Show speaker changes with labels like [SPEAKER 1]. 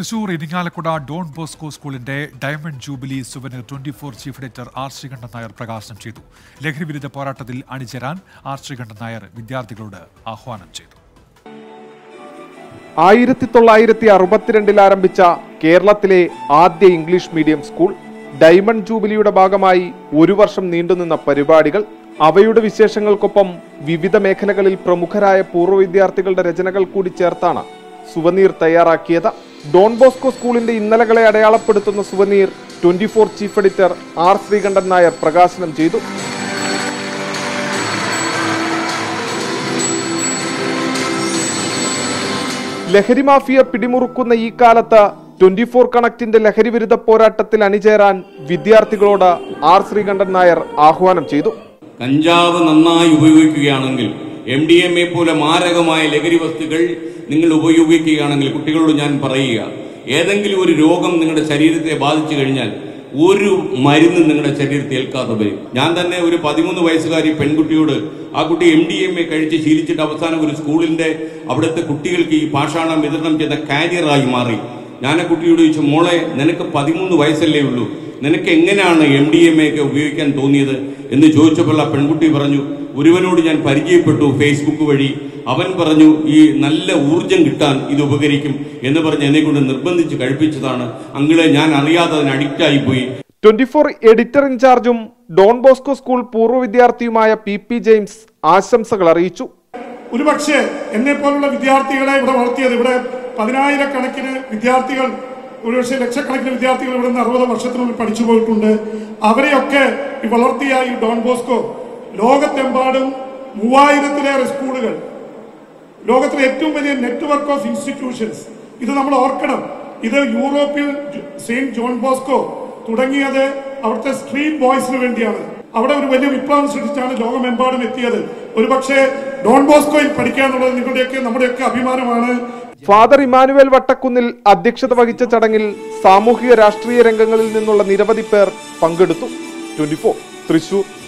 [SPEAKER 1] Thrissur Irinjalakuda Don Bosco സ്കൂളിന്റെ diamond jubilee souvenir twenty four chief editor R Sreekandan Nair പ്രകാശനം ചെയ്തു ലഹരി വിരുദ്ധ പോരാട്ടത്തിൽ അണിചേരാൻ ആർ ശ്രീകണ്ഠൻ നായർ വിദ്യാർത്ഥികളോട് ആഹ്വാനം ചെയ്തു
[SPEAKER 2] ആയിരത്തി തൊള്ളായിരത്തി അറുപത്തിരണ്ടിൽ ആരംഭിച്ച കേരളത്തിലെ ആദ്യ ഇംഗ്ലീഷ് മീഡിയം സ്കൂൾ ഡയമണ്ട് ജൂബിലിയുടെ ഭാഗമായി ഒരു വർഷം നീണ്ടുനിന്ന പരിപാടികൾ അവയുടെ വിശേഷങ്ങൾക്കൊപ്പം വിവിധ മേഖലകളിൽ പ്രമുഖരായ പൂർവ്വ വിദ്യാർത്ഥികളുടെ രചനകൾ കൂടി ചേർത്താണ് സുവനീർ തയ്യാറാക്കിയത് ഡോൺ ബോസ്കോ സ്കൂളിന്റെ ഇന്നലകളെ അടയാളപ്പെടുത്തുന്ന souvenir twenty four chief editor R Sreekandan Nair പ്രകാശനം ചെയ്തു ലഹരി മാഫിയ പിടിമുറുക്കുന്ന ഈ കാലത്ത് ട്വന്റി ഫോർ കണക്റ്റിന്റെ ലഹരി വിരുദ്ധ പോരാട്ടത്തിൽ അണിചേരാൻ വിദ്യാർത്ഥികളോട് ആർ ശ്രീകണ്ഠൻ നായർ ആഹ്വാനം ചെയ്തു
[SPEAKER 3] കഞ്ചാവ് നന്നായി ഉപയോഗിക്കുകയാണെങ്കിൽ എം ഡി എം എ പോലെ മാരകമായ ലഹരി വസ്തുക്കൾ നിങ്ങൾ ഉപയോഗിക്കുകയാണെങ്കിൽ കുട്ടികളോട് ഞാൻ പറയുക ഏതെങ്കിലും ഒരു രോഗം നിങ്ങളുടെ ശരീരത്തെ ബാധിച്ചു കഴിഞ്ഞാൽ ഒരു മരുന്ന് നിങ്ങളുടെ ശരീരത്തിൽ ഏൽക്കാതെ വരും ഞാൻ തന്നെ ഒരു പതിമൂന്ന് വയസ്സുകാരി പെൺകുട്ടിയോട് ആ കുട്ടി എം ഡി എം എ കഴിച്ച് ശീലിച്ചിട്ട് അവസാനം ഒരു സ്കൂളിന്റെ അവിടുത്തെ കുട്ടികൾക്ക് ഈ പാഷാണം വിതരണം ചെയ്ത കാരിയറായി മാറി ഞാൻ ആ കുട്ടിയോട് ചോദിച്ചു മോളെ നിനക്ക് പതിമൂന്ന് വയസ്സല്ലേ ഉള്ളൂ നിനക്ക് എങ്ങനെയാണ് എം ഡി എം എ ഒക്കെ ഉപയോഗിക്കാൻ തോന്നിയത് എന്ന് ചോദിച്ചപ്പോൾ ആ പെൺകുട്ടി പറഞ്ഞു ഒരുവനോട് ഞാൻ പരിചയപ്പെട്ടു ഫേസ്ബുക്ക് വഴി അവൻ പറഞ്ഞു ഈ നല്ല ഊർജം കിട്ടാൻ ഇത് ഉപകരിക്കും എന്ന് പറഞ്ഞ് എന്നെ കൊണ്ട് നിർബന്ധിച്ച് കഴിപ്പിച്ചതാണ് അങ്കിളെ ഞാൻ അറിയാതെ അതിന് അഡിക്റ്റ് ആയിപ്പോയി
[SPEAKER 2] ട്വന്റി ഫോർ എഡിറ്റർ ഇൻചാർജും ഡോൺ ബോസ്കോ സ്കൂൾ പൂർവ്വ വിദ്യാർത്ഥിയുമായ പി പി ജെയിംസ് ആശംസകൾ അറിയിച്ചു
[SPEAKER 4] ഒരുപക്ഷെ എന്നെ പോലുള്ള വിദ്യാർത്ഥികളെ ഇവിടെ വളർത്തിയത് ഇവിടെ പതിനായിരക്കണക്കിന് വിദ്യാർത്ഥികൾ ഒരുപക്ഷെ ലക്ഷക്കണക്കിന് വിദ്യാർത്ഥികൾ ഇവിടെ നിന്ന് അറുപത് വർഷത്തിനുള്ളിൽ പഠിച്ചു പോയിട്ടുണ്ട് അവരെയൊക്കെ ഈ വളർത്തിയ ഈ ഡോൺ ബോസ്കോ ലോകത്തെമ്പാടും മൂവായിരത്തിലേറെ സ്കൂളുകൾ ലോകത്തിലെ ഏറ്റവും വലിയ നെറ്റ്വർക്ക് ഓഫ് ഇൻസ്റ്റിറ്റ്യൂഷൻസ് ഇത് നമ്മൾ ഓർക്കണം ഇത് യൂറോപ്പിൽ ജോ- സെയിന്റ് ജോൺ ബോസ്കോ തുടങ്ങിയത് അവിടുത്തെ സ്ട്രീറ്റ് ബോയ്സിന് വേണ്ടിയാണ് അവിടെ ഒരു വലിയ വിപ്ലവം സൃഷ്ടിച്ചാണ് ലോകമെമ്പാടും എത്തിയത് ഒരുപക്ഷെ ഡോൺ ബോസ്കോയിൽ പഠിക്കുക എന്നുള്ളത് നിങ്ങളുടെയൊക്കെ നമ്മുടെയൊക്കെ അഭിമാനമാണ്
[SPEAKER 2] ഫാദർ ഇമാനുവേൽ വട്ടക്കുന്നിൽ അധ്യക്ഷത വഹിച്ച ചടങ്ങിൽ സാമൂഹിക രാഷ്ട്രീയ രംഗങ്ങളിൽ നിന്നുള്ള നിരവധി പേർ പങ്കെടുത്തു ട്വന്റി ഫോർ തൃശൂർ